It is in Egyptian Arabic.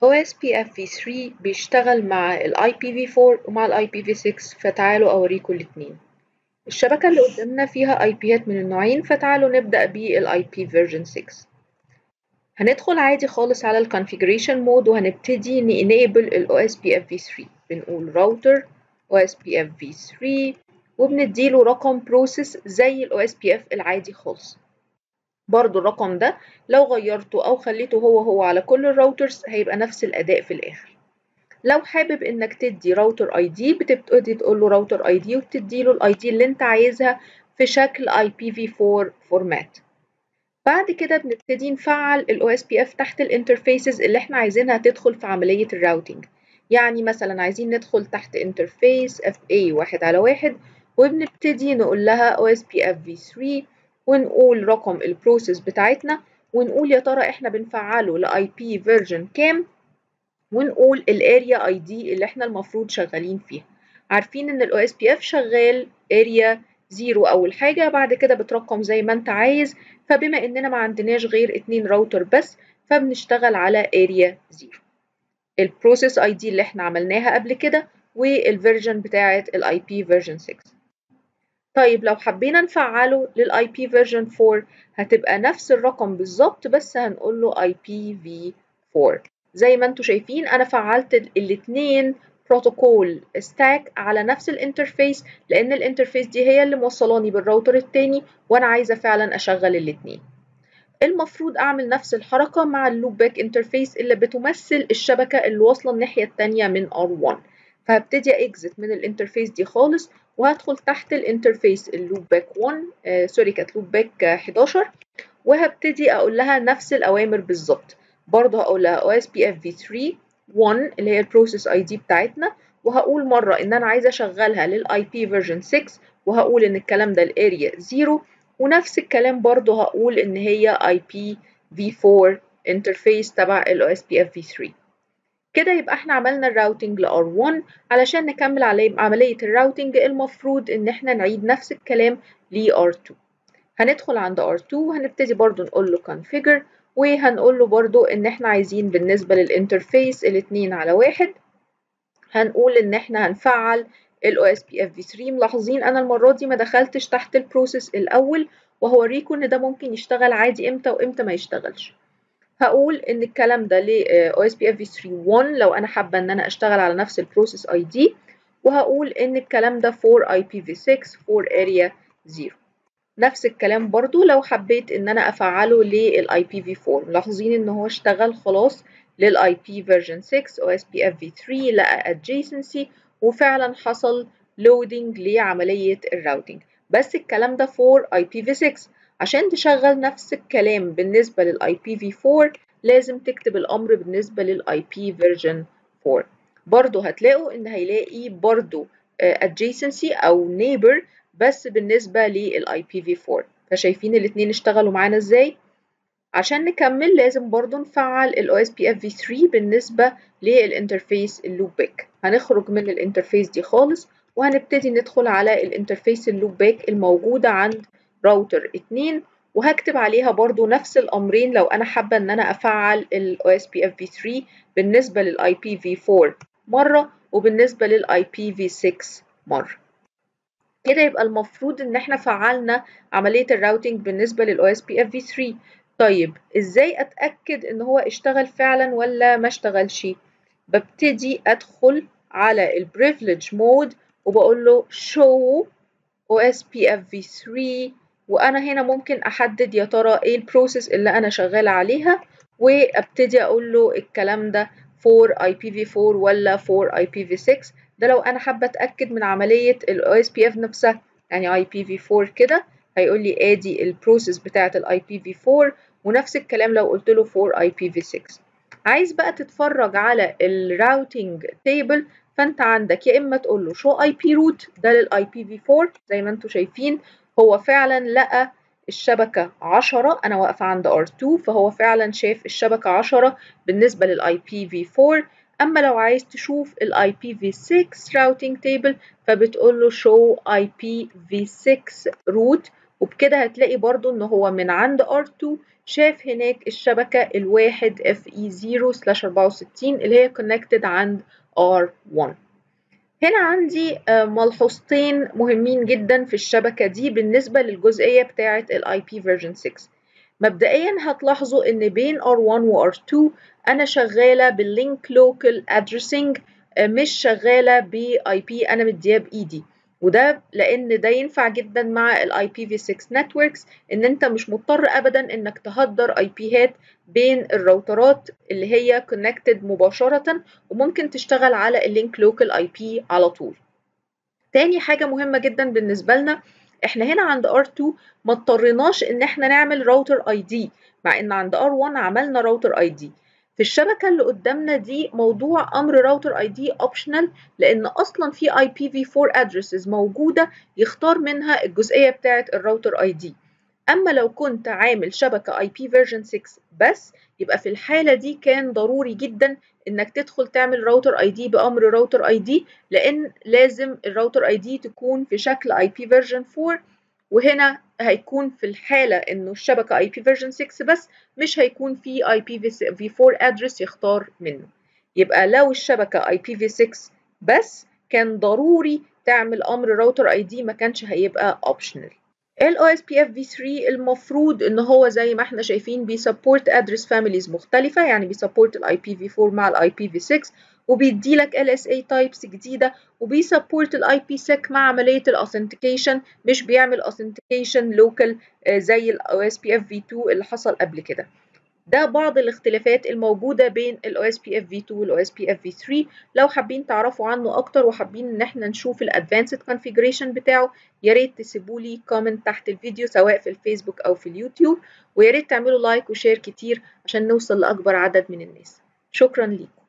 OSPF v3 بيشتغل مع ال IPv4 ومع ال IPv6 فتعالوا أوريكم الاتنين الشبكة اللي قدامنا فيها IPات من النوعين فتعالوا نبدأ بال IP version 6 هندخل عادي خالص على ال configuration mode وهنبتدي ن enable ال OSPF v3 بنقول router OSPF v3 وبنديله رقم process زي ال OSPF العادي خالص برضو الرقم ده لو غيرته أو خليته هو هو على كل الراوترز هيبقى نفس الأداء في الآخر لو حابب إنك تدي راوتر اي دي بتبتدي تقول له راوتر اي دي وبتدي له الاي دي اللي أنت عايزها في شكل IPv4 فورمات بعد كده بنبتدي نفعل ال OSPF تحت الانترفيسز اللي احنا عايزينها تدخل في عملية الراوتينج يعني مثلا عايزين ندخل تحت انترفيس FA واحد على واحد وبنبتدي نقول لها OSPF v3 ونقول رقم البروسيس بتاعتنا ونقول يا ترى احنا بنفعله ل IP version كام ونقول الاريا اي دي اللي احنا المفروض شغالين فيها عارفين ان ال OSPF شغال اريا زيرو اول حاجة بعد كده بترقم زي ما انت عايز فبما اننا ما عندناش غير اتنين راوتر بس فبنشتغل على اريا زيرو البروسيس اي دي اللي احنا عملناها قبل كده والفيرجن بتاعت الاي بي فيرجن 6 طيب لو حبينا نفعله للاي بي فيرجن 4 هتبقى نفس الرقم بالظبط بس هنقول له اي بي في 4 زي ما انتم شايفين انا فعلت الاثنين بروتوكول ستاك على نفس الانترفيس لان الانترفيس دي هي اللي موصلاني بالراوتر التاني وانا عايزه فعلا اشغل الاثنين المفروض اعمل نفس الحركه مع اللوب باك انترفيس اللي بتمثل الشبكه اللي واصله الناحيه التانيه من R1 فهبتدي اكزت من الانترفيس دي خالص وهدخل تحت الانترفيس اللوب باك 1 آه سوري كانت لوب باك 11 وهبتدي اقول لها نفس الاوامر بالظبط برضه هقول لها OSPF v3 1 اللي هي البروسيس اي دي بتاعتنا وهقول مره ان انا عايزه اشغلها للاي بي فيرجن 6 وهقول ان الكلام ده الاريا 0 ونفس الكلام برضه هقول ان هي IP v4 انترفيس تبع ال OSPF v3 كده يبقى احنا عملنا الراوتنج ل R1 علشان نكمل علي عملية الراوتنج المفروض ان احنا نعيد نفس الكلام ل R2 هندخل عند R2 وهنبتدي برضو نقول له configure وهنقول له برضو ان احنا عايزين بالنسبة للانترفيس الاتنين على واحد هنقول ان احنا هنفعل ال OSPF v3 ملاحظين انا المرة دي ما دخلتش تحت البروسيس الاول وهوريكم ان ده ممكن يشتغل عادي امتى وامتى ما يشتغلش هقول ان الكلام ده ل OSPF v3 1 لو انا حابه ان انا اشتغل على نفس البروسيس اي دي وهقول ان الكلام ده for IPv6 for area 0 نفس الكلام برضو لو حبيت ان انا افعله لل IPv4 ملاحظين ان هو اشتغل خلاص لل IP version 6 OSPF v3 لقى adjacency وفعلا حصل loading لعمليه الراوتنج بس الكلام ده for IPv6 عشان تشغل نفس الكلام بالنسبة لل IPv4 لازم تكتب الأمر بالنسبة لل IP version 4 برضو هتلاقوا إن هيلاقي برضو adjacency أو neighbor بس بالنسبة لل IPv4 فشايفين الاتنين اشتغلوا معانا ازاي؟ عشان نكمل لازم برضو نفعل ال OSPF v3 بالنسبة للانترفيس اللوب باك هنخرج من الانترفيس دي خالص وهنبتدي ندخل على الانترفيس اللوب باك الموجودة عند راوتر 2 وهكتب عليها برضو نفس الأمرين لو أنا حابة إن أنا أفعل ال OSPF v3 بالنسبة لل IPv4 مرة وبالنسبة لل IPv6 مرة كده يبقى المفروض إن إحنا فعلنا عملية الراوتينج بالنسبة لل OSPF v3 طيب إزاي أتأكد إن هو اشتغل فعلا ولا ما اشتغلش ببتدي أدخل على ال privilege mode وبقول له show OSPF v3 وانا هنا ممكن احدد يا ترى ايه البروسيس اللي انا شغاله عليها وابتدي اقول له الكلام ده for IPv4 ولا for IPv6 ده لو انا حابه اتاكد من عمليه ال OSPF نفسها يعني IPv4 كده هيقول لي ادي البروسيس بتاعه ال IPv4 ونفس الكلام لو قلت له for IPv6 عايز بقى تتفرج على الراوتينج تيبل فانت عندك يا اما تقول له show IP root ده لل IPv4 زي ما انتم شايفين هو فعلا لقى الشبكة 10 أنا واقفة عند R2 فهو فعلا شاف الشبكة 10 بالنسبة لل IPv4 أما لو عايز تشوف ال IPv6 routing table فبتقول له show IPv6 root وبكده هتلاقي برضو إن هو من عند R2 شاف هناك الشبكة الواحد FE0 سلاش 64 اللي هي connected عند R1 هنا عندي ملحوظتين مهمين جدا في الشبكة دي بالنسبة للجزئية بتاعة ال IP version 6 مبدئيا هتلاحظوا ان بين R1 و R2 انا شغالة باللينك لوكال ادريسنج مش شغالة ب IP انا مدياه بايدي وده لان ده ينفع جدا مع الاي بي في 6 نتوركس ان انت مش مضطر ابدا انك تهدر اي بيهات بين الراوترات اللي هي كونكتد مباشره وممكن تشتغل على اللينك لوكال اي بي على طول تاني حاجه مهمه جدا بالنسبه لنا احنا هنا عند R2 ما اضطريناش ان احنا نعمل راوتر اي دي مع ان عند R1 عملنا راوتر اي دي في الشبكة اللي قدامنا دي موضوع أمر راوتر اي دي اوبشنال لأن أصلا في IPv4 addresses موجودة يختار منها الجزئية بتاعة الراوتر اي دي أما لو كنت عامل شبكة IP version 6 بس يبقى في الحالة دي كان ضروري جدا إنك تدخل تعمل راوتر اي دي بأمر راوتر اي دي لأن لازم الراوتر اي دي تكون في شكل IP version 4 وهنا هيكون في الحالة إنه الشبكة IP version 6 بس مش هيكون في IPv4 address يختار منه يبقى لو الشبكة IPv6 بس كان ضروري تعمل أمر راوتر ID ما كانش هيبقى optional ال OSPF v3 المفروض ان هو زي ما احنا شايفين بيسبورت ادرس فاميليز مختلفة يعني بيسبورت ال IPv4 مع ال IPv6 وبيدي لك LSA types جديدة وبيسبورت ال IPsec مع عملية ال authentication مش بيعمل authentication local زي ال OSPF v2 اللي حصل قبل كده ده بعض الاختلافات الموجودة بين ال OSPF v2 وال OSPF v3 لو حابين تعرفوا عنه أكتر وحابين إن احنا نشوف ال Advanced Configuration بتاعه يا ريت تسيبوا لي كومنت تحت الفيديو سواء في الفيسبوك أو في اليوتيوب ويا ريت تعملوا لايك وشير كتير عشان نوصل لأكبر عدد من الناس شكرا ليكم